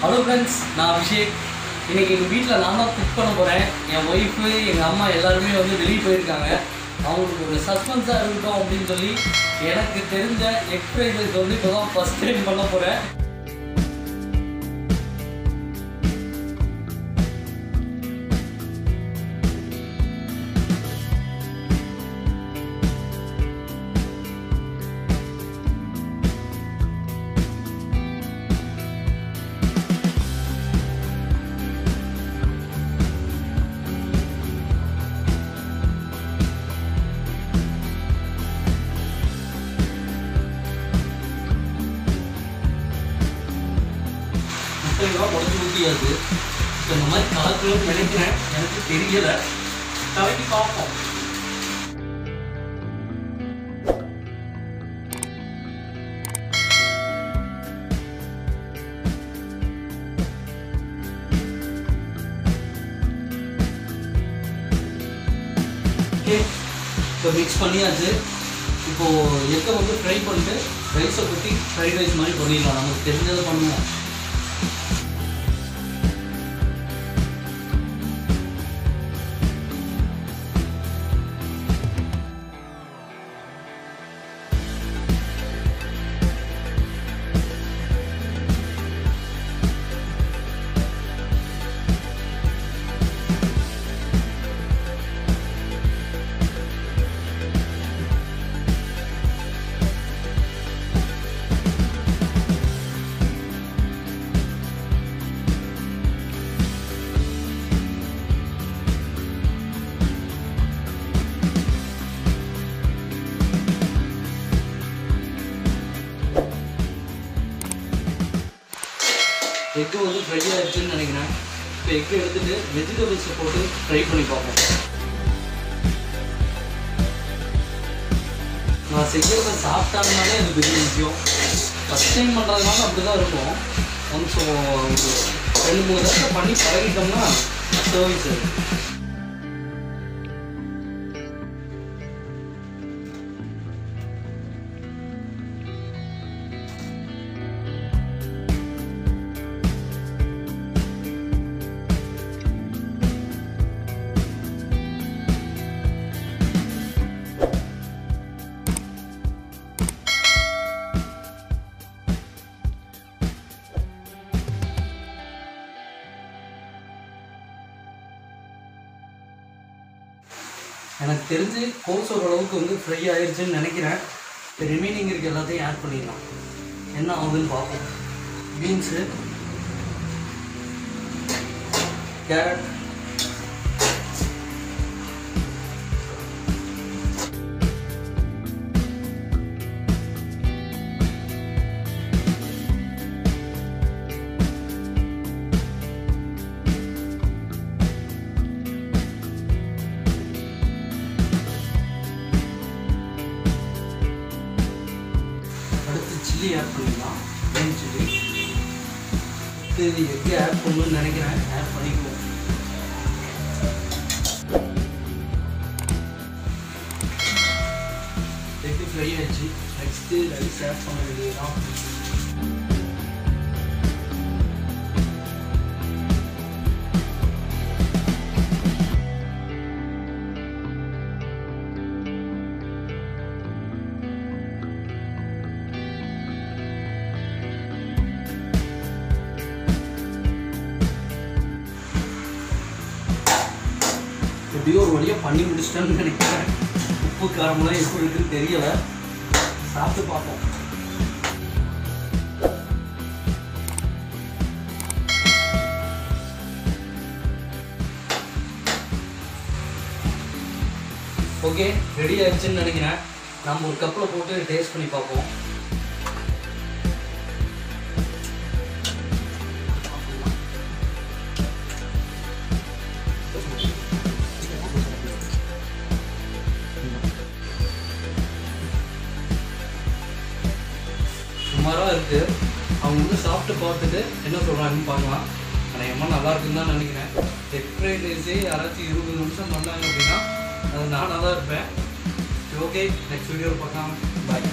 hello friends நான் அபிஷேக் இன்னைக்கு எங்கள் வீட்டில் நான் தான் குக் பண்ண போகிறேன் என் ஒய்ஃபு எங்கள் அம்மா எல்லாருமே வந்து வெளியே போயிருக்காங்க அவங்களுக்கு ஒரு சஸ்பென்ஸாக இருக்கட்டும் அப்படின்னு சொல்லி எனக்கு தெரிஞ்ச எக் ஃப்ரைட் ரைஸ் வந்து இப்போ தான் ஃபஸ்ட் டைம் பண்ண போகிறேன் முட்டை ரூபா உடச்சி ஊற்றியாது இப்போ இந்த மாதிரி கலக்கணும்னு நினைக்கிறேன் எனக்கு தெரியல கலக்கி பார்ப்போம் ஓகே இப்போ மிக்ஸ் பண்ணியாச்சு இப்போ எக்கை வந்து ஃப்ரை பண்ணிட்டு ரைஸை ஊற்றி ஃப்ரைட் ரைஸ் மாதிரி பண்ணிடலாம் நமக்கு தெரிஞ்சதை பண்ணுவோம் எக்கு வந்து ஃப்ரை ஆயிடுச்சுன்னு நினைக்கிறேன் இப்போ எக்கு எடுத்துட்டு வெஜிடபிள்ஸை போட்டு ஃப்ரை பண்ணி பார்ப்போம் நான் செய்யறத சாப்பிட்டாங்கனாலே அது பெரிய விஷயம் ஃபஸ்ட் டைம் பண்ணுறதுனால அப்படி தான் இருக்கும் கொஞ்சம் ஒரு ரெண்டு மூணு தடவை பண்ணி பழகிட்டோம்னா சர்வீஸ் அது எனக்கு தெரிஞ்சு கோஸ் ஓரளவுக்கு வந்து ஃப்ரை ஆயிடுச்சுன்னு நினைக்கிறேன் இப்போ ரிமைனிங் இருக்க எல்லாத்தையும் ஆட் பண்ணிடலாம் என்ன ஆகுதுன்னு பார்ப்போம் பீன்ஸு கேரட் அடுத்து சில்லி ஆட் பண்ணிக்கலாம் க்ரீன் சில்லி இது எக்கு ஆட் பண்ணணும்னு நினைக்கிறேன் ஆட் பண்ணிக்குவோம் எக்கு ஃப்ரை ஆயிடுச்சு நெக்ஸ்ட்டு ரைஸ் ஆட் பண்ண வேண்டியதுதான் எப்படியோ ஒரு வழியாக பண்ணி முடிச்சிட்டேன்னு நினைக்கிறேன் உப்பு காரமெல்லாம் எப்படி இருக்குன்னு தெரியல சாப்பிட்டு பார்ப்போம் ஓகே ரெடி ஆயிடுச்சுன்னு நினைக்கிறேன் நம்ம ஒரு கப்பில் போட்டு டேஸ்ட் பண்ணி பார்ப்போம் சுமாராக இருக்குது அவங்க வந்து சாப்பிட்டு பார்த்துட்டு என்ன சொல்கிறாங்கன்னு பார்க்கலாம் ஆனால் எம்மா நல்லா இருக்குன்னு தான் நினைக்கிறேன் எக் ஃப்ரைட் ரைஸே யாராச்சும் இருபது நிமிஷம் பண்ணாங்க அப்படின்னா அது நானாக தான் இருப்பேன் ஓகே நெக்ஸ்ட் வீடியோவில் பார்க்கலாம் பாய்